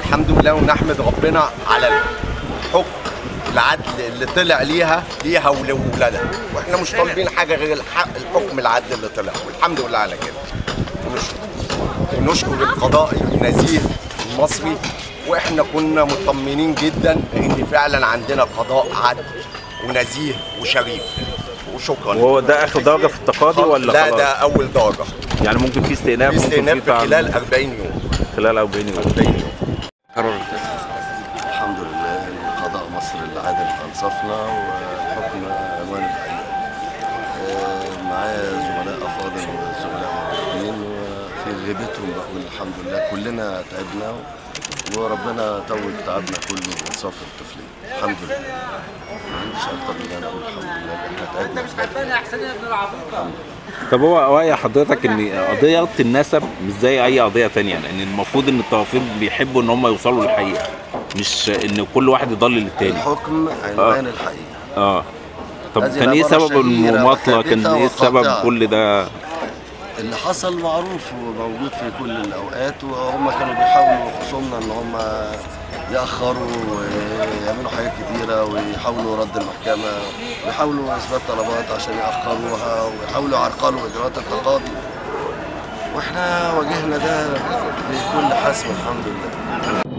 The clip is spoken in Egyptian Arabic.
الحمد لله ونحمد ربنا على الحكم العدل اللي طلع ليها ليها ولولادها واحنا مش طالبين حاجه غير الحق الحكم العدل اللي طلع والحمد لله على كده ونشكر ونشكر القضاء النزيه المصري واحنا كنا مطمنين جدا ان فعلا عندنا قضاء عدل ونزيه وشريف وشكرا وهو ده اخر درجه في التقاضي ولا لا خلاص؟ ده اول درجه يعني ممكن في استئناف في ممكن استئناف في تعديل. خلال 40 يوم خلال 40 يوم 40 يوم قرار الحمد لله إن قضاء مصر العادل انصفنا والحكم عنوان الحقيقه. آه، معايا زملاء افاضل وزملاء موجودين وفي غيبتهم بقول الحمد لله كلنا تعبنا وربنا توج تعبنا كله بانصاف الطفلين الحمد لله. ما عنديش اكتر من ان اقول الحمد لله احنا تعبنا طب هو رأي حضرتك ان قضية النسب مش زي اي قضية تانية لان المفروض ان الطرفين بيحبوا ان هم يوصلوا للحقيقة مش ان كل واحد يضلل التاني الحكم عنوان الحقيقه. اه طب هذه كان ايه العبارة سبب شهيرة المماطلة كان وثابتة ايه سبب وقاطعة. كل ده اللي حصل معروف وموجود في كل الاوقات وهم كانوا بيحاولوا خصومنا ان هم ياخروا ويعملوا حاجات كتيره ويحاولوا رد المحكمه ويحاولوا اثبات طلبات عشان ياخروها ويحاولوا يعرقلوا اجراءات التقاضي واحنا واجهنا ده بكل حسم الحمد لله